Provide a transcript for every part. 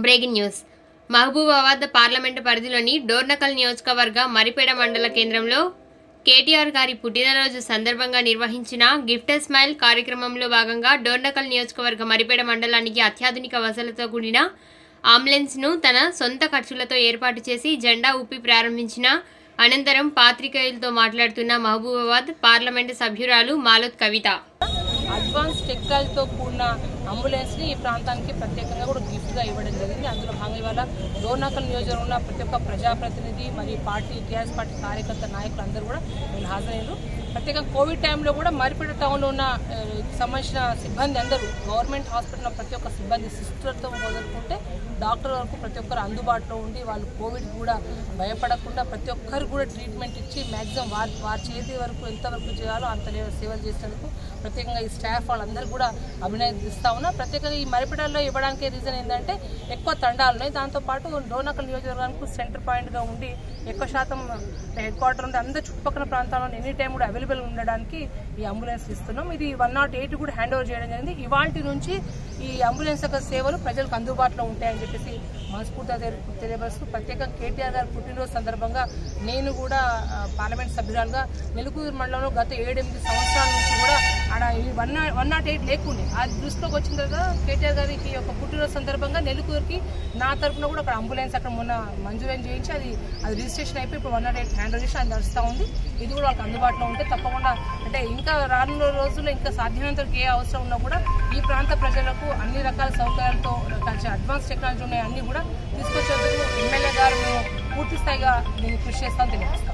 Breaking news Mahabubabad parliament పరిధిలోని డోర్నకల్ నియోజకవర్గ మరిపేడ మండల కేంద్రంలో కేటీఆర్ గారి పుట్టినరోజు సందర్భంగా నిర్వహించిన గిఫ్ట్ స్మైల్ కార్యక్రమంలో భాగంగా డోర్నకల్ నియోజకవర్గ మరిపేడ మండలానికి అత్యాధునిక వసతులతో కూడిన అంబులెన్స్ను తన సొంత ఖర్చులతో ఏర్పాటు చేసి జెండా ఊపి ప్రారంభించిన అనంతరం పాత్రికేయులతో మాట్లాడుతున్న మహబూబాబాద్ పార్లమెంటు సభ్యురాలు మాలోత్ కవిత అడ్వాన్స్ టెక్నాలజీతో కూడిన అంబులెన్స్ని ఈ ప్రాంతానికి ప్రత్యేకంగా కూడా గిఫ్ట్గా ఇవ్వడం జరిగింది అందులో భాగంగా ఇవాళ డోర్నాకల్ నియోజకవర్గంలో ఉన్న ప్రతి ఒక్క ప్రజాప్రతినిధి మరియు పార్టీ టీఆర్ఎస్ పార్టీ కార్యకర్త నాయకులు అందరూ కూడా వీళ్ళు హాజరయ్యారు ప్రత్యేకంగా కోవిడ్ టైంలో కూడా మరిపేట టౌన్లో ఉన్న ఆ, సంబంధించిన సిబ్బంది అందరూ గవర్నమెంట్ హాస్పిటల్లో ప్రతి ఒక్క సిబ్బంది సిస్టర్తో మొదలుకుంటే డాక్టర్ వరకు ప్రతి ఒక్కరు అందుబాటులో ఉండి వాళ్ళు కోవిడ్ కూడా భయపడకుండా ప్రతి ఒక్కరు కూడా ట్రీట్మెంట్ ఇచ్చి మ్యాక్సిమం వారి వారి చేతి వరకు ఎంతవరకు చేయాలో అంత లే- సేవలు చేసేందుకు ప్రత్యేకంగా ఈ స్టాఫ్ వాళ్ళందరూ కూడా అభినందిస్తా ఉన్నా ప్రత్యేకంగా ఈ మరిపిడల్లో ఇవ్వడానికి రీజన్ ఏంటంటే ఎక్కువ తండాలు ఉన్నాయి దాంతోపాటు డోనకల్ నియోజకవర్గానికి సెంటర్ పాయింట్గా ఉండి ఎక్కువ శాతం హెడ్ క్వార్టర్ ఉండి అందరి చుట్టుపక్కల ప్రాంతాల్లో ఎనీ టైం కూడా అవైలబుల్ ఉండడానికి ఈ అంబులెన్స్ ఇస్తున్నాం ఇది వన్ నాట్ ఎయిట్ కూడా హ్యాండ్ ఓవర్ చేయడం జరిగింది ఇవాటి నుంచి ఈ అంబులెన్స్ యొక్క సేవలు ప్రజలకు అందుబాటులో ఉంటాయని చెప్పేసి మనస్ఫూర్తిగా తెలి- తెలియపరుస్తూ ప్రత్యేకంగా కేటీఆర్ గారి పుట్టినరోజు సందర్భంగా నేను కూడా ఆ, పార్లమెంట్ సభ్యురాలుగా నెలకూరు మండలంలో గత ఏడెనిమిది సంవత్సరాల నుంచి కూడా ఆడ ఈ one nought one nought eight లేకుండే అది దృష్టిలోకి వచ్చిన తర్వాత కేటీఆర్ గారికి యొక్క పుట్టినరోజు సందర్భంగా నెలకూరుకి నా తరపున కూడా అక్కడ అంబులెన్స్ అక్కడ మొన్న మంజూరైన చేయించి అది అది రిజిస్ట్రేషన్ అయిపోయి ఇప్పుడు వన్ నాట్ ఎయిట్ హ్యాండ్ చేసి అది నడుస్తూ ఉంది ఇది కూడా వాళ్ళకి అందుబాటులో ఉంటే తప్పకుండా అంటే ఇంకా రానున్న రోజుల్లో ఇంకా సాధ్యమైనంత వరకు ఏ అవసరం ఉన్నా కూడా ఈ ప్రాంత ప్రజలకు అన్ని రకాల సౌకర్యాలతో కలిసి అడ్వాన్స్ టెక్నాలజీ ఉన్నాయి అన్ని కూడా తీసుకొచ్చేందుకు ఎమ్మెల్యే గారు మేము పూర్తి స్థాయిగా దీన్ని కృషి చేస్తామని తెలియజేస్తాం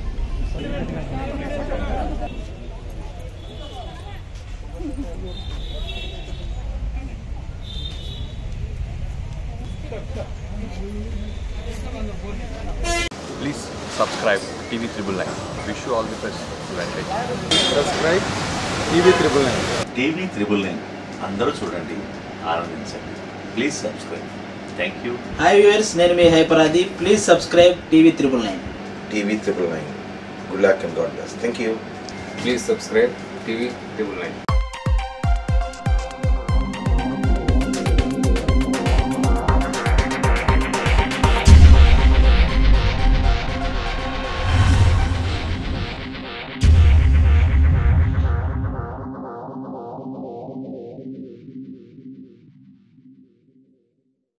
Please subscribe TV Triple Nine. Wish you all the best. Advantage. Subscribe TV triple nine TV triple nine అందరూ చూడండి ఆనందించండి please subscribe thank you hi viewers నేను మీ హైపరాది please subscribe TV triple nine TV triple nine. Good luck and God bless. Thank you. Please subscribe TV triple nine